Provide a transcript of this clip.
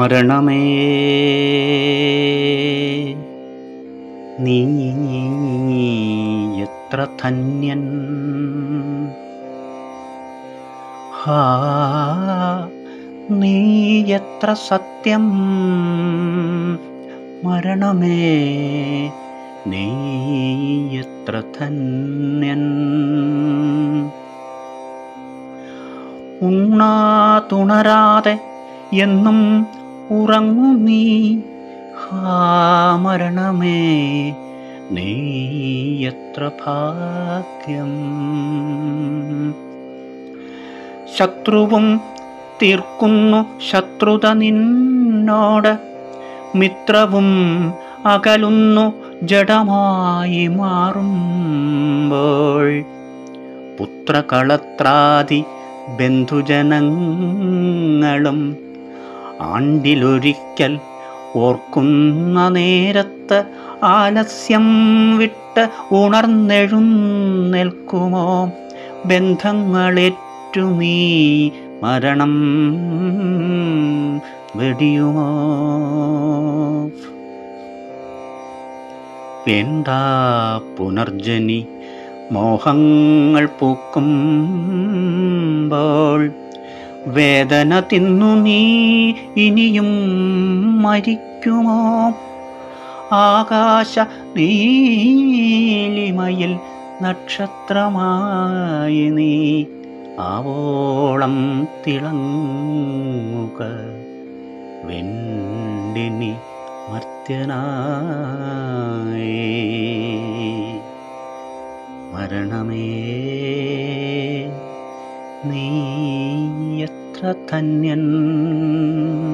മരണമേ നീ എത്ര ധന്യൻ ഹാ നീ എത്ര സത്യം മരണമേ നീ എത്ര ധന്യൻ ഉണ്ണാതുണരാതെ എന്നും ഉറങ്ങു നീ ഹാ മരണമേ നീ എത്ര ഭാഗ്യം ശത്രുവും തീർക്കുന്നു ശത്രുത നിന്നോട് മിത്രവും അകലുന്നു ജഡമായി മാറുമ്പോൾ പുത്രകളത്രാദി ബന്ധുജനങ്ങളും ആണ്ടിലൊരിക്കൽ ഓർക്കുന്ന നേരത്ത് ആലസ്യം വിട്ട് ഉണർന്നെഴുന്നേൽക്കുമോ ബന്ധങ്ങളേറ്റു നീ മരണം വെടിയുമോ വേണ്ട പുനർജനി മോഹങ്ങൾ പൂക്കുമ്പോൾ വേദന തിന്നു നീ ഇനിയും മരിക്കുമോ ആകാശ നീലിമയിൽ നക്ഷത്രമായി നീ ആവോളം തിളങ്ങുക വെണ്ടിനി മർത്യനായി മരണമേ നീ എത്ര ധന്യൻ